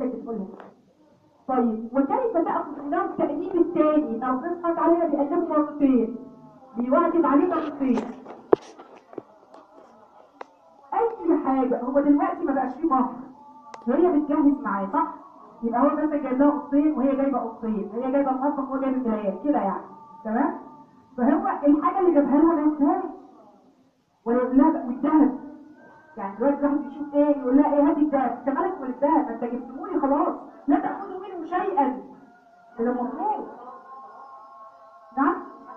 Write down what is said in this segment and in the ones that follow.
تقولهم طيب وكيف تأخذونه التأنيب الثاني أو نصحك عليها بأنه مرتين بيواجب عليه مرتين أي حاجة هو دلوقتي ما بقاش فيه مهر هي بتجهز معاه صح؟ يبقى هو مثلا جايب لها قصين وهي جايبة قصين هي جايبة المطبخ وهو جايب المرايات كده يعني تمام؟ فهو الحاجة اللي جابها لها ما ينساهاش ولا يقول لها بقى والذهب يعني دلوقتي الواحد بيشوف ايه يقول لها ايه هاتي الذهب انت مالك من الذهب ما انت جبتهولي خلاص لا تاخذوا منه شيئا ده المفروض نعم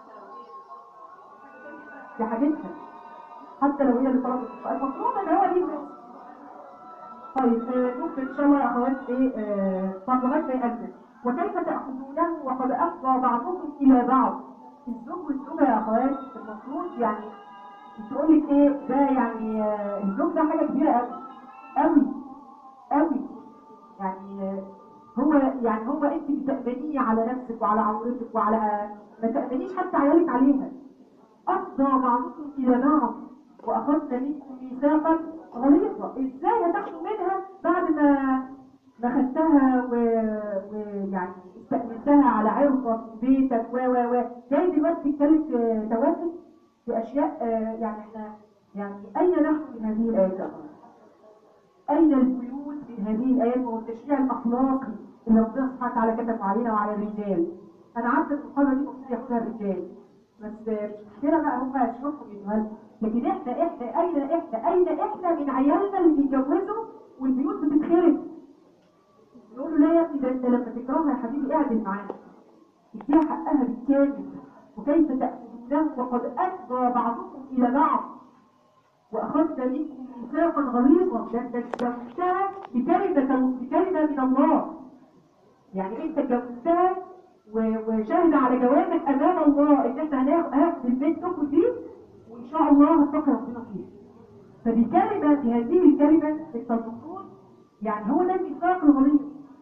دي حاجتها حتى لو هي اللي طلبت المفروض ان هو دي طيب آه، نكتب ان شاء الله يا اخوات ايه آه، طب لغايه ما يأذن وكيف تأخذونه وقد أفضى بعضكم إلى بعض الزوج والزوجة يا اخوات المفروض يعني تقول لك ايه ده يعني آه، الزوج ده حاجه كبيره قوي قوي قوي يعني آه، هو يعني هو انت بتأمنيه على نفسك وعلى عورتك وعلى ما تأمنيش حتى عيالك عليها أفضى بعضكم إلى بعض وأخذت منكم ميثاقا غليظا إزاي هتاخدوا منها بعد ما ما خدتها و- ويعني استأمنتها على عرضك في بيتك و و و جاي دلوقتي تتكلم في توافق في أشياء آه، يعني احنا يعني أين نحن من هذه الآيات يا أخوان؟ أين البيوت من هذه الآيات والتشريع الأخلاقي اللي ربنا سبحانه وتعالى كتبه علينا وعلى الرجال أنا عارفة إن المحاضرة دي المفروض ياخدها الرجال بس مش مشكلة بقى هم هيشوفوا يدوها لكن احنا احنا أين احنا أين احنا من عيالنا اللي بيتجوزوا والبيوت بتتخرب نقول له لا يا ابني ده انت لما تكرهها يا حبيبي اعدل معاها اديها حقها بالكامل وكيف تأخذونه وقد أفضى بعضكم إلى بعض وأخذت منكم ميثاقا غليظا ده انت اتجوزتها بكلمة بكلمة من الله يعني انت اتجوزتها و- وشاهد على جوازك امام الله ان احنا هناخد هاخد البيت تاخد دي وان شاء الله هتقي ربنا فيها فبكلمة بهذه الكلمة انت المفروض يعني هو ده الميثاق الغليظ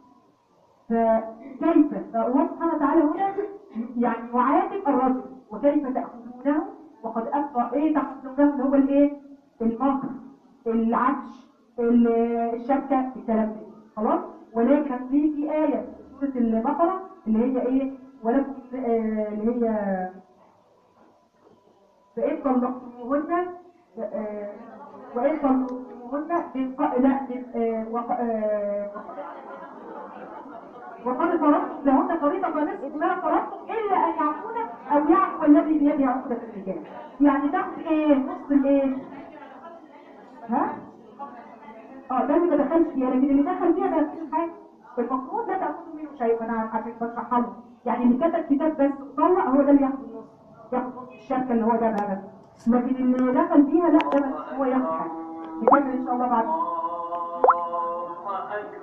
فكيف فالله سبحانه وتعالى هنا يعني يعاتب الرجل وكيف تأخذونه وقد أفضى إيه تأخذونه اللي هو الإيه المهر العفش ال- الشبكة الكلام ده خلاص ولكن في في آية في سورة البقرة اللي هي إيه ولكم آه، اللي هي فإن طلقتموهن آه، وإن طلقتموهن من ق- لا من آه، وق- آه، وقد فرضتم لهن فريضة فنصف ما فرضتم إلا أن يعفون أو يعفو الذي بيده عقدة النكاح يعني تاخد إيه نصف الإيه ها اه ده اللي ما دخلش فيها لكن اللي دخل فيها ما ياخدش حاجة المفروض لا تأخذوا منه شيء أنا عشان بشرحها لهم يعني اللي كتب كتاب بس وطلع هو ده اللي ياخد النص ياخد نص الشركة اللي هو جابها بس لكن اللي دخل فيها لا ده ما- هو ياخد حاجة نكمل إن شاء الله بعد